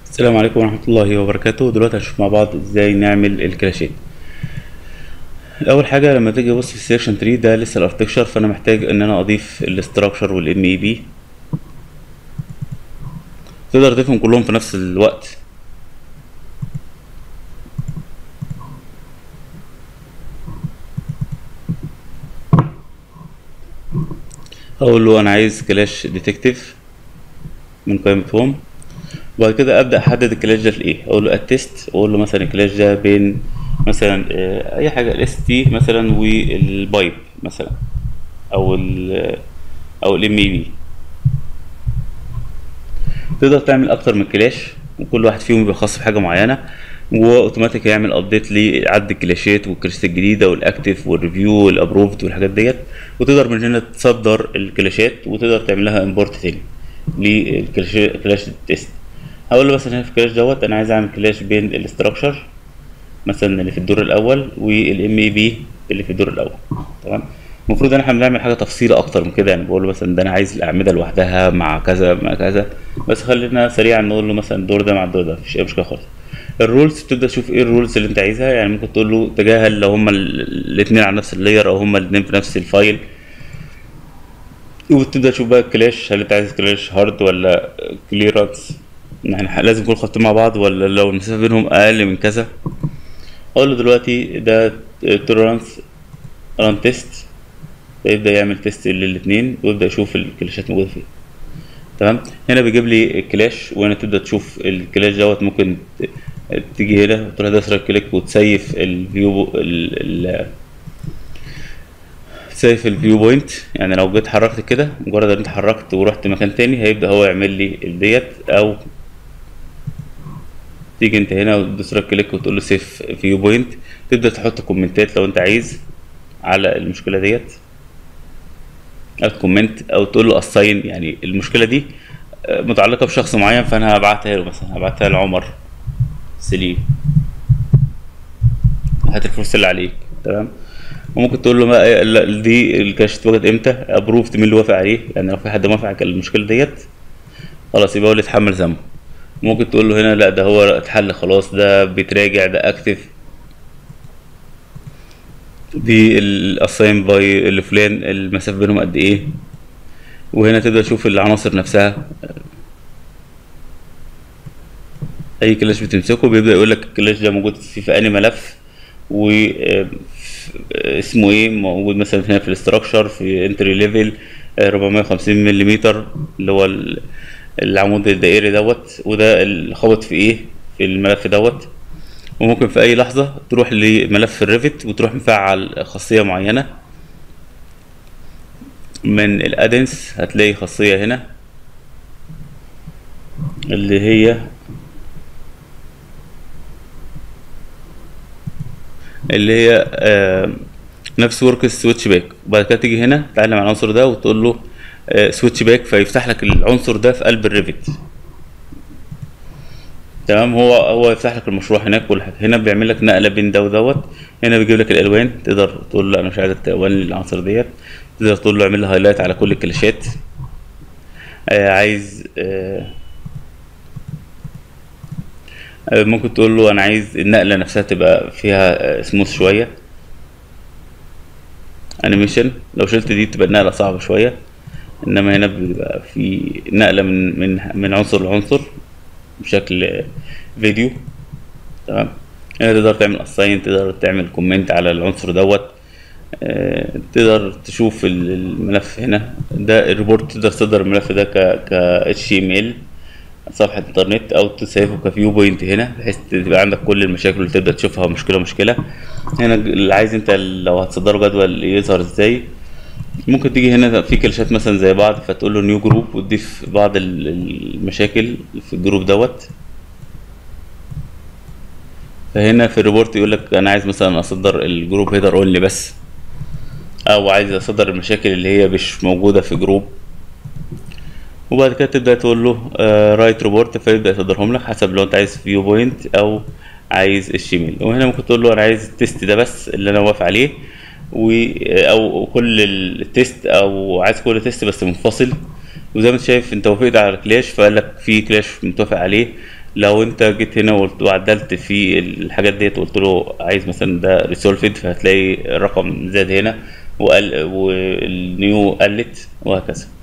السلام عليكم ورحمة الله وبركاته دلوقتي هنشوف مع بعض ازاي نعمل الكلاشين اول حاجة لما تيجي تبص في السيكشن تري ده لسه الاركتكشر فانا محتاج ان انا اضيف الاستراكشر والام اي بي تقدر تضيفهم كلهم في نفس الوقت اقول له انا عايز كلاش ديتكتيف من قائمة هوم وبعد كده ابدا احدد الكلاش ده لايه اقول له التست واقول له مثلا الكلاش ده بين مثلا آه، اي حاجه الاس تي مثلا والبايب مثلا او ال او الام اي بي تقدر تعمل اكتر من كلاش وكل واحد فيهم بيبقى خاص بحاجه معينه واوتوماتيك يعمل ابديت لعد الكلاشات والكلاشات الجديده والاكتف والريفيو والابروفد والحاجات ديت وتقدر من هنا تصدر الكلاشات وتقدر تعمل لها امبورت تاني للكلاش كلاش تيست هقول له مثلا هنا في الكلاش دوت انا عايز اعمل كلاش بين الاستراكشر مثلا اللي في الدور الاول والام اي بي اللي في الدور الاول تمام المفروض ان احنا بنعمل حاجه تفصيله اكتر من كده يعني بقول له مثلا ده انا عايز الاعمده لوحدها مع كذا مع كذا بس خلينا سريعا نقول له مثلا الدور ده مع الدور ده مفيش اي مشكله خالص الرولز بتبدا تشوف ايه الرولز اللي انت عايزها يعني ممكن تقول له تجاهل لو هما الاثنين على نفس اللاير او هما الاثنين في نفس الفايل وتبدا تشوف بقى الكلاش هل انت عايز كلاش هارد ولا كليرانس يعني لازم يكونوا خاطين مع بعض ولا لو المسافه بينهم اقل من كذا اقول له دلوقتي ده تولرانس ران تيست يبدا يعمل تيست للاثنين ويبدا يشوف الكلاشات موجوده فين تمام هنا بيجيب لي الكلاش وهنا تبدا تشوف الكلاش دوت ممكن ت- تيجي هنا تروح دايس رايت كليك وتسيف الفيو ال ال تسيف الفيو بوينت يعني لو جيت حركت كده مجرد ان انت حركت ورحت مكان تاني هيبدا هو يعمل لي الديت او تيجي انت هنا وتدوس رايت كليك وتقول له سيف فيو بوينت تبدا تحط كومنتات لو انت عايز على المشكله ديت او كومنت او تقول له اساين يعني المشكله دي آه، متعلقه بشخص معين فانا هبعتها له مثلا هبعتها لعمر سليم هات الفلوس اللي عليك تمام وممكن تقول له ما إيه، لا، دي الكاش اتوجد امتى ابروفد مين اللي وافق عليه يعني لو في حد موافق على المشكله ديت خلاص يبقى هو اللي يتحمل ذنبه ممكن تقول له هنا لا ده هو اتحل خلاص ده بيتراجع ده اكتف دي الاساين باي لفلان المسافه بينهم قد ايه وهنا تبدا تشوف العناصر نفسها اي كلاش بتمسكه بيبدا يقول لك الكلاش ده موجود في في انهي ملف و آه، ف- آه، اسمه ايه موجود مثلا هنا في الاستراكشر في انتري ليفل 450 ملم اللي هو ال- العمود الدائري دوت وده الخبط في ايه في الملف دوت وممكن في اي لحظه تروح لملف الريفت وتروح مفعل خاصيه معينه من الادنس هتلاقي خاصيه هنا اللي هي اللي هي آه، نفس ورك سويتش باك وبعد كده تيجي هنا تعلم على العنصر ده وتقول له سويتش باك فيفتح لك العنصر ده في قلب الريفت تمام هو هو يفتح لك المشروع هناك كل حاجه هنا بيعمل لك نقله بين ده ودوت هنا بيجيب لك الالوان تقدر تقول له لا انا مش عايز الالوان العناصر ديت تقدر تقول له اعمل لي هايلايت على كل الكلاشات آه عايز آه آه، ممكن تقول له انا عايز النقله نفسها تبقى فيها سموث شويه انيميشن لو شلت دي تبقى النقله صعبه شويه انما هنا بيبقى في نقله من من من عنصر لعنصر بشكل فيديو تمام هنا تقدر تعمل اساين تقدر تعمل كومنت على العنصر دوت آه، تقدر تشوف ال- الملف هنا ده الريبورت تقدر تصدر الملف ده ك ك اتش ام ال صفحة انترنت او تسيفه كفيو بوينت هنا بحيث تبقى عندك كل المشاكل اللي تبدأ تشوفها مشكلة مشكلة هنا اللي عايز انت لو هتصدره جدول يظهر ازاي ممكن تيجي هنا في كلاشات مثلا زي بعض فتقول له نيو جروب وتضيف بعض ال- المشاكل في الجروب دوت فهنا في الريبورت يقول لك انا عايز مثلا اصدر الجروب هيدر اونلي بس او عايز اصدر المشاكل اللي هي مش موجوده في جروب وبعد كده تبدا تقول له رايت ريبورت فيبدا يصدرهم لك حسب لو انت عايز فيو بوينت او عايز الشيميل وهنا ممكن تقول له انا عايز التيست ده بس اللي انا موافق عليه و او كل التيست او عايز كل تيست بس منفصل وزي ما انت شايف انت وافقت على كلاش فقال لك في كلاش متوافق عليه لو انت جيت هنا وقلت وعدلت في الحاجات ديت وقلت له عايز مثلا ده ريسولفد فهتلاقي الرقم زاد هنا وقل والنيو قلت وهكذا